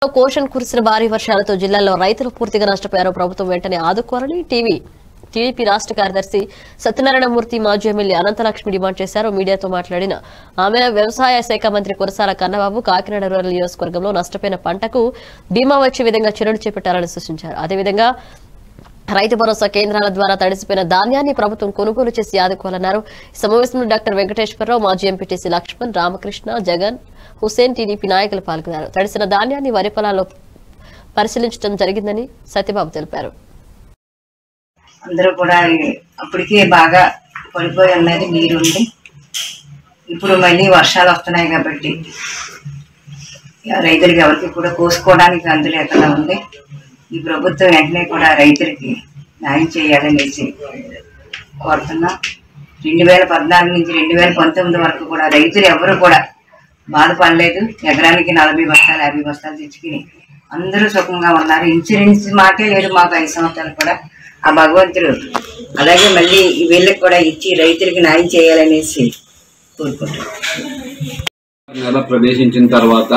caution కురిసిన భారీ వర్షాలతో జిల్లాలో రైతులు పూర్తిగా నష్టపోయారు ప్రభుత్వం వెంటనే ఆదుకోవాలని టీవీ టీడీపీ రాష్ట్ర కార్యదర్శి సత్యనారాయణమూర్తి మాజీ ఎమ్మెల్యే అనంతలక్ష్మి డిమాండ్ చేశారు మీడియాతో మాట్లాడిన ఆమె వ్యవసాయ శాఖ మంత్రి కురసాల కన్నబాబు కాకినాడ రూరల్ నియోజకవర్గంలో నష్టపోయిన పంటకు బీమా వచ్చే విధంగా చర్యలు చేపట్టాలని సూచించారు అదేవిధంగా రైతు భరోసా కేంద్రాల ద్వారా తడిసిపోయిన ధాన్యాన్ని ప్రభుత్వం కొనుగోలు చేసి ఆదుకోవాలన్నారు ఈ సమావేశంలో డాక్టర్ వెంకటేశ్వరరావు మాజీ ఎంపీటీసీ లక్ష్మణ్ రామకృష్ణ జగన్ హుసేన్ టీడీపీ నాయకులు పాల్గొన్నారు తడిసిన ధాన్యాన్ని వరి పొలాల్లో పరిశీలించడం జరిగిందని సత్యబాబు తెలిపారు అందరూ కూడా అప్పటికే బాగా పడిపోయి ఉన్నది నీరు ఉంది ఇప్పుడు మళ్ళీ వర్షాలు వస్తున్నాయి కాబట్టి రైతులకి ఎవరికి కూడా కోసుకోవడానికి అందు లేకుండా ఉంది ఈ ప్రభుత్వం వెంటనే కూడా రైతులకి న్యాయం చేయాలనేసి కోరుతున్నాం రెండు వేల పద్నాలుగు నుంచి రెండు వేల పంతొమ్మిది వరకు కూడా రైతులు ఎవరు కూడా బాధపడలేదు ఎకరానికి నలభై బస్తాలు యాభై బస్తాలు తెచ్చుకుని అందరూ సుఖంగా ఉన్నారు ఇన్సూరెన్స్ మాకే లేదు మాకు ఐదు సంవత్సరాలు కూడా ఆ భగవంతుడు అలాగే మళ్ళీ ఈ వీళ్ళకి కూడా ఇచ్చి రైతులకి న్యాయం చేయాలనేసి కోరుకుంటున్నాం నెల ప్రవేశించిన తర్వాత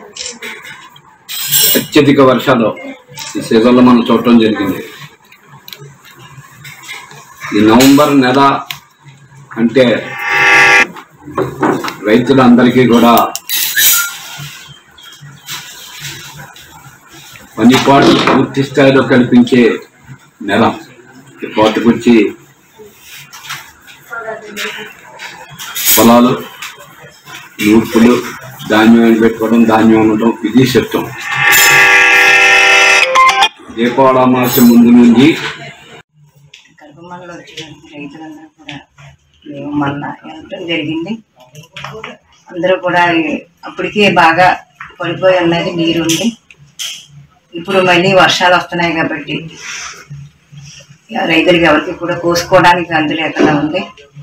అత్యధిక వర్షాలు ఈ సీజన్లో మనం చూడటం జరిగింది ఈ నవంబర్ నెల అంటే రైతులందరికీ కూడా పని పాటలు పూర్తి స్థాయిలో కల్పించే నెల ఈ కోతకొచ్చి పొలాలు నూర్పులు ధాన్యం పెట్టుకోవడం ధాన్యం ఉండటం ఇది సిస్టం దీపావళి అమావాస్య ముందు నుంచి కలుపుమల్లో వచ్చిన రైతులందరూ కూడా మేము మొన్న వెళ్ళటం జరిగింది అందరూ కూడా అప్పటికే బాగా పడిపోయి ఉన్నది నీరు ఉంది ఇప్పుడు మళ్ళీ వర్షాలు వస్తున్నాయి కాబట్టి రైతులకి ఎవరికి కూడా కోసుకోవడానికి అందు లేకుండా ఉంది